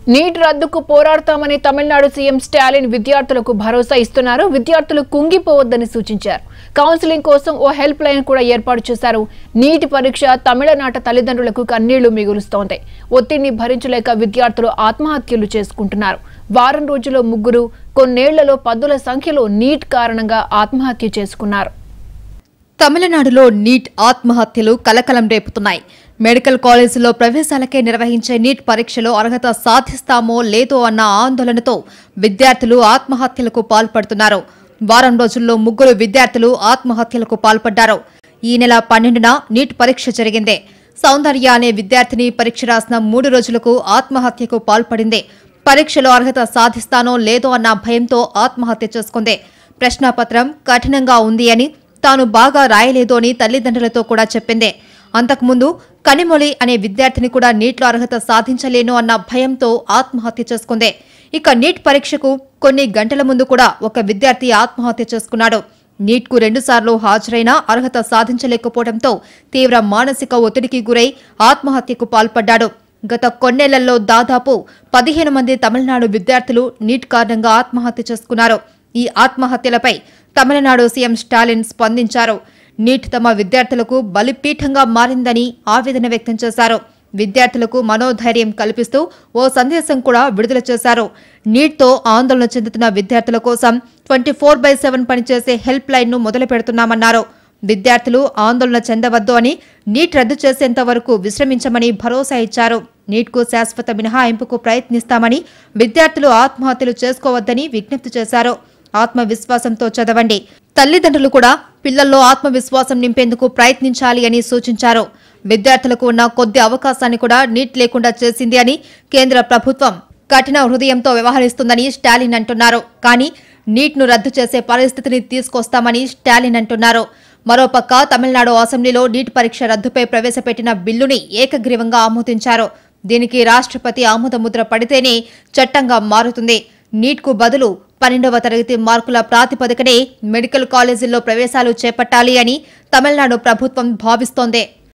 neat రద్దుకు పోరాడతామని Tamil Nadu CM Stalin విద్యార్థులకు భరోసా ఇస్తున్నారు విద్యార్థులు కుంగిపోవద్దని సూచించారు కౌన్సిలింగ్ కోసం ఓ హెల్ప్ లైన్ కూడా ఏర్పాటు చేశారు నీటి పరీక్ష తమిళనాట తల్లిదండ్రులకు కన్నీళ్లు మిగులుస్తోంది ఒత్తిడిని భరించలేక విద్యార్థులు ఆత్మహత్యలు చేసుకుంటున్నారు వారం రోజుల్లో ముగ్గురు కొన్నేళ్లలో పదుల సంఖ్యలో నీట్ కారణంగా ఆత్మహత్య చేసుకున్నారు తమిళనాడులో నీట్ ఆత్మహత్యలు కలకలం రేపుతున్నాయి మెడికల్ కాలేజీలో ప్రవేశాలకే నిర్వహించే నీట్ పరీక్షలో అర్హత సాధిస్తామో లేదో అన్న ఆందోళనతో విద్యార్థులు ఆత్మహత్యలకు పాల్పడుతున్నారు వారం రోజుల్లో ముగ్గురు విద్యార్థులు ఆత్మహత్యలకు పాల్పడ్డారు ఈ నెల పన్నెండున నీట్ పరీక్ష జరిగింది సౌందర్య అనే విద్యార్థిని పరీక్ష రాసిన మూడు రోజులకు ఆత్మహత్యకు పాల్పడింది పరీక్షలో అర్హత సాధిస్తానో లేదో అన్న భయంతో ఆత్మహత్య చేసుకుంది ప్రశ్నాపత్రం కఠినంగా ఉంది అని తాను బాగా రాయలేదు అని తల్లిదండ్రులతో కూడా చెప్పింది అంతకుముందు కనిమొలి అనే విద్యార్థిని కూడా నీట్లో అర్హత సాధించలేను అన్న భయంతో ఆత్మహత్య చేసుకుంది ఇక నీట్ పరీక్షకు కొన్ని గంటల ముందు కూడా ఒక విద్యార్థి ఆత్మహత్య చేసుకున్నాడు నీట్కు రెండుసార్లు హాజరైనా అర్హత సాధించలేకపోవడంతో తీవ్ర మానసిక ఒత్తిడికి గురై ఆత్మహత్యకు పాల్పడ్డాడు గత కొన్నేళ్లలో దాదాపు పదిహేను మంది తమిళనాడు విద్యార్థులు నీట్ కారణంగా ఆత్మహత్య చేసుకున్నారు ఈ ఆత్మహత్యలపై తమిళనాడు సీఎం స్టాలిన్ స్పందించారు నీట్ తమ విద్యార్థులకు బలిపీఠంగా మారిందని ఆవేదన వ్యక్తం చేశారు విద్యార్థులకు మనోధైర్యం కల్పిస్తూ ఓ సందేశం కూడా విడుదల చేశారు నీట్తో ఆందోళన చెందుతున్న విద్యార్థుల కోసం ట్వంటీ ఫోర్ బై సెవెన్ పనిచేసే హెల్ప్ లైన్ను మొదలు పెడుతున్నామన్నారు విద్యార్థులు ఆందోళన చెందవద్దు అని నీట్ రద్దు చేసేంత వరకు విశ్రమించమని భరోసా ఇచ్చారు నీట్కు శాశ్వత మినహాయింపుకు ప్రయత్నిస్తామని విద్యార్థులు ఆత్మహత్యలు చేసుకోవద్దని విజ్ఞప్తి చేశారు ఆత్మవిశ్వాసంతో చదవండి తల్లిదండ్రులు కూడా పిల్లల్లో ఆత్మవిశ్వాసం నింపేందుకు ప్రయత్నించాలి అని సూచించారు విద్యార్థులకు ఉన్న కొద్ది అవకాశాన్ని కూడా నీట్ లేకుండా చేసింది అని కేంద్ర ప్రభుత్వం కఠిన హృదయంతో వ్యవహరిస్తుందని స్టాలిన్ అంటున్నారు కానీ నీట్ను రద్దు చేసే పరిస్థితిని తీసుకొస్తామని స్టాలిన్ అంటున్నారు మరోపక్క తమిళనాడు అసెంబ్లీలో నీట్ పరీక్ష రద్దుపై ప్రవేశపెట్టిన బిల్లుని ఏకగ్రీవంగా ఆమోదించారు దీనికి రాష్ట్రపతి ఆమోదముద్ర పడితేనే చట్టంగా మారుతుంది నీట్కు బదులు పన్నెండవ తరగతి మార్కుల ప్రాతిపదికనే మెడికల్ కాలేజీల్లో ప్రవేశాలు చేపట్టాలి అని తమిళనాడు ప్రభుత్వం భావిస్తోంది